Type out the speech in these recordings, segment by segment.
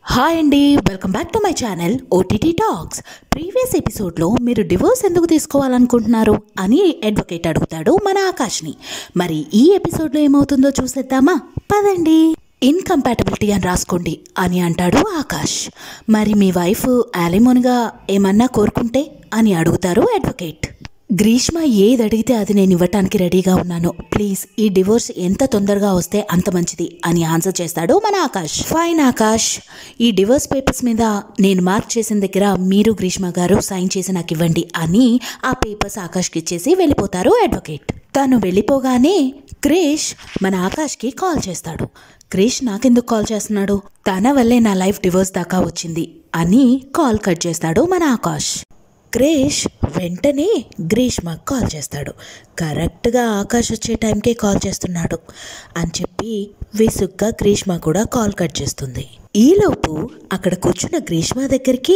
hi అండి welcome back to my channel OTT talks previous ఎపిసోడ్లో మీరు డివోర్స్ ఎందుకు తీసుకోవాలనుకుంటున్నారు అని అడ్వకేట్ అడుగుతాడు మన ఆకాష్ని మరి ఈ ఎపిసోడ్లో ఏమవుతుందో చూసేద్దామా పదండి ఇన్కంపాటబిలిటీ అని రాసుకోండి అని అంటాడు ఆకాష్ మరి మీ వైఫ్ యాలిమోన్గా ఏమన్నా కోరుకుంటే అని అడుగుతారు అడ్వకేట్ గ్రీష్మ ఏది అడిగితే అది నేను ఇవ్వటానికి రెడీగా ఉన్నాను ప్లీజ్ ఈ డివోర్స్ ఎంత తొందరగా వస్తే అంత మంచిది అని ఆన్సర్ చేస్తాడు మన ఆకాష్ ఫైన్ ఆకాష్ ఈ డివోర్స్ పేపర్స్ మీద నేను మార్క్ చేసిన దగ్గర మీరు గ్రీష్మ గారు సైన్ చేసి నాకు ఇవ్వండి అని ఆ పేపర్స్ ఆకాష్కి ఇచ్చేసి వెళ్ళిపోతారు అడ్వకేట్ తను వెళ్ళిపోగానే క్రిష్ మన ఆకాష్కి కాల్ చేస్తాడు క్రిష్ నాకెందుకు కాల్ చేస్తున్నాడు తన వల్లే నా లైఫ్ డివోర్స్ దాకా వచ్చింది అని కాల్ కట్ చేస్తాడు మన ఆకాష్ క్రిష్ వెంటనే గ్రీష్మకు కాల్ చేస్తాడు కరెక్ట్గా ఆకాష్ వచ్చే టైంకే కాల్ చేస్తున్నాడు అని చెప్పి విసుగ్గా గ్రీష్మ కూడా కాల్ కట్ చేస్తుంది ఈలోపు అక్కడ కూర్చున్న గ్రీష్మ దగ్గరికి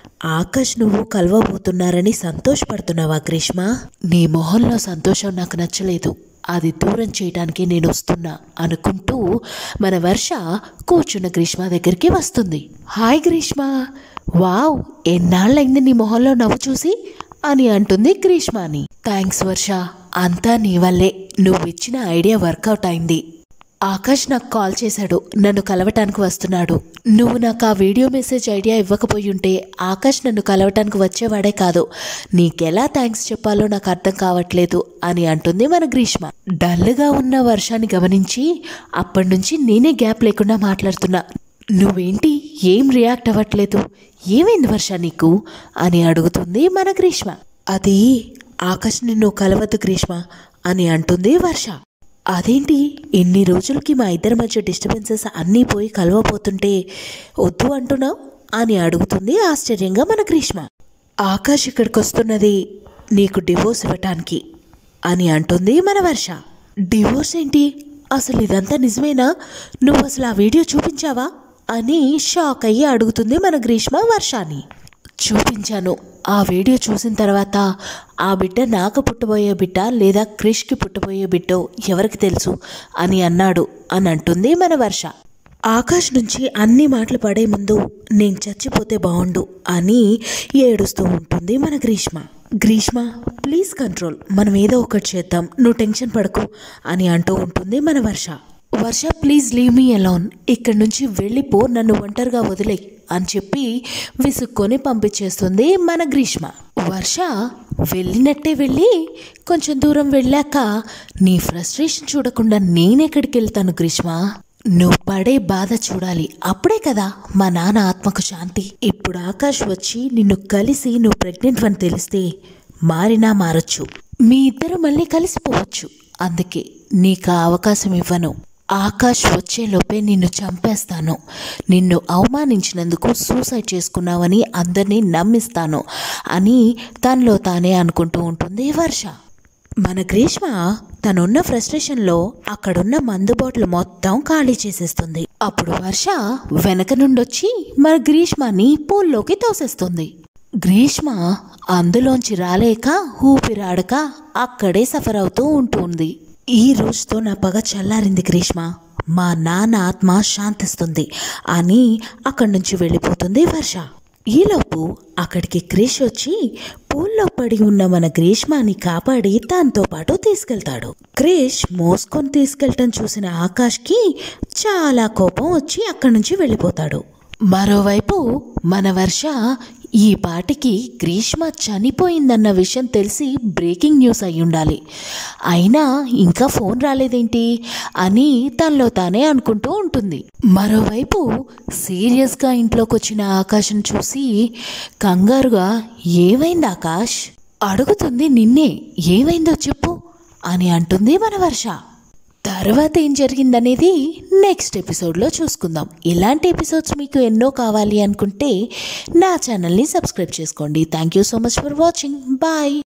ఆకాష్ నువ్వు కలవబోతున్నారని సంతోషపడుతున్నావా గ్రీష్మ నీ మొహంలో సంతోషం నాకు నచ్చలేదు అది దూరం చేయడానికి నేను వస్తున్నా అనుకుంటూ మన వర్ష కూర్చున్న గ్రీష్మ దగ్గరికి వస్తుంది హాయ్ గ్రీష్మ వావ్ ఎన్నాళ్ళైంది నీ మొహంలో నవ్వు చూసి అని అంటుంది గ్రీష్మ అని థ్యాంక్స్ వర్ష అంతా నీ వల్లే నువ్వు ఇచ్చిన ఐడియా వర్కౌట్ అయింది ఆకాష్ నాకు కాల్ చేశాడు నన్ను కలవటానికి వస్తున్నాడు నువ్వు నాకు ఆ వీడియో మెసేజ్ ఐడియా ఇవ్వకపోయి ఉంటే ఆకాష్ నన్ను కలవటానికి వచ్చేవాడే కాదు నీకెలా థ్యాంక్స్ చెప్పాలో నాకు అర్థం కావట్లేదు అని అంటుంది మన గ్రీష్మ డల్గా ఉన్న వర్షాన్ని గమనించి అప్పటి నుంచి నేనే గ్యాప్ లేకుండా మాట్లాడుతున్నా నువ్వేంటి ఏం రియాక్ట్ అవ్వట్లేదు ఏమైంది వర్ష నీకు అని అడుగుతుంది మన గ్రీష్మ అది ఆకాష్ నిన్ను కలవద్దు గ్రీష్మ అని అంటుంది వర్ష అదేంటి ఎన్ని రోజులకి మా ఇద్దరి మధ్య డిస్టర్బెన్సెస్ అన్నీ పోయి కలవపోతుంటే వద్దు అంటున్నావు అని అడుగుతుంది ఆశ్చర్యంగా మన గ్రీష్మ ఆకాష్ ఇక్కడికి వస్తున్నది నీకు డివోర్స్ ఇవ్వటానికి అని అంటుంది మన వర్ష డివోర్స్ ఏంటి అసలు ఇదంతా నిజమేనా నువ్వు అసలు ఆ వీడియో చూపించావా అని షాక్ అయ్యి అడుగుతుంది మన గ్రీష్మ వర్షాన్ని చూపించాను ఆ వీడియో చూసిన తర్వాత ఆ బిడ్డ నాకు పుట్టబోయే బిడ్డ లేదా క్రిష్కి పుట్టబోయే బిడ్డో ఎవరికి తెలుసు అని అన్నాడు అని అంటుంది మన వర్ష ఆకాష్ నుంచి అన్ని మాటలు పడే ముందు నేను చచ్చిపోతే బాగుండు అని ఏడుస్తూ ఉంటుంది మన గ్రీష్మ గ్రీష్మ ప్లీజ్ కంట్రోల్ మనం ఏదో ఒకటి చేద్దాం నువ్వు టెన్షన్ పడకు అని అంటూ ఉంటుంది మన Varsha Varsha please leave me alone ఇక్కడి నుంచి వెళ్ళిపో నన్ను ఒంటరిగా వదిలే అని చెప్పి విసుక్కొని పంపించేస్తుంది మన గ్రీష్మ వర్ష వెళ్ళినట్టే వెళ్ళి కొంచెం దూరం వెళ్ళాక నీ ఫ్రస్ట్రేషన్ చూడకుండా నేనెక్కడికి వెళ్తాను గ్రీష్మ నువ్వు పడే బాధ చూడాలి అప్పుడే కదా మా నాన్న ఆత్మకు శాంతి ఇప్పుడు ఆకాష్ వచ్చి నిన్ను కలిసి నువ్వు ప్రెగ్నెంట్ అని తెలిస్తే మారినా మారొచ్చు మీ ఇద్దరు మళ్ళీ కలిసిపోవచ్చు అందుకే నీకు ఆ అవకాశం ఇవ్వను ఆకాష్ వచ్చేలోపే నిన్ను చంపేస్తాను నిన్ను అవమానించినందుకు సూసైడ్ చేసుకున్నావని అందరినీ నమ్మిస్తాను అని తనలో తానే అనుకుంటూ ఉంటుంది వర్ష మన గ్రీష్మ తనున్న ఫ్రస్ట్రేషన్లో అక్కడున్న మందు బాటిల్ మొత్తం ఖాళీ చేసేస్తుంది అప్పుడు వర్ష వెనక నుండొచ్చి మన గ్రీష్మని పూల్లోకి తోసేస్తుంది గ్రీష్మ అందులోంచి రాలేక ఊపిరాడక అక్కడే సఫర్ అవుతూ ఉంటుంది ఈ రోజుతో నా పగ చల్లారింది గ్రీష్మ మా నాన్న ఆత్మ శాంతిస్తుంది అని అక్కడి నుంచి వెళ్ళిపోతుంది వర్ష ఈలోపు అక్కడికి క్రిష్ వచ్చి పూల్లో పడి ఉన్న మన గ్రీష్మాని కాపాడి దాంతో పాటు తీసుకెళ్తాడు క్రిష్ మోసుకొని తీసుకెళ్ళటం చూసిన ఆకాష్కి చాలా కోపం వచ్చి అక్కడి నుంచి వెళ్ళిపోతాడు మరోవైపు మన వర్ష ఈ పాటికి గ్రీష్మ చనిపోయిందన్న విషయం తెలిసి బ్రేకింగ్ న్యూస్ అయి ఉండాలి అయినా ఇంకా ఫోన్ రాలేదేంటి అని తనలో తానే అనుకుంటూ ఉంటుంది మరోవైపు సీరియస్గా ఇంట్లోకి వచ్చిన ఆకాశం చూసి కంగారుగా ఏమైంది ఆకాష్ అడుగుతుంది నిన్నే ఏమైందో చెప్పు అని అంటుంది మన వర్ష తర్వాత ఏం జరిగిందనేది నెక్స్ట్ ఎపిసోడ్లో చూసుకుందాం ఇలాంటి ఎపిసోడ్స్ మీకు ఎన్నో కావాలి అనుకుంటే నా ఛానల్ని సబ్స్క్రైబ్ చేసుకోండి thank you so much for watching bye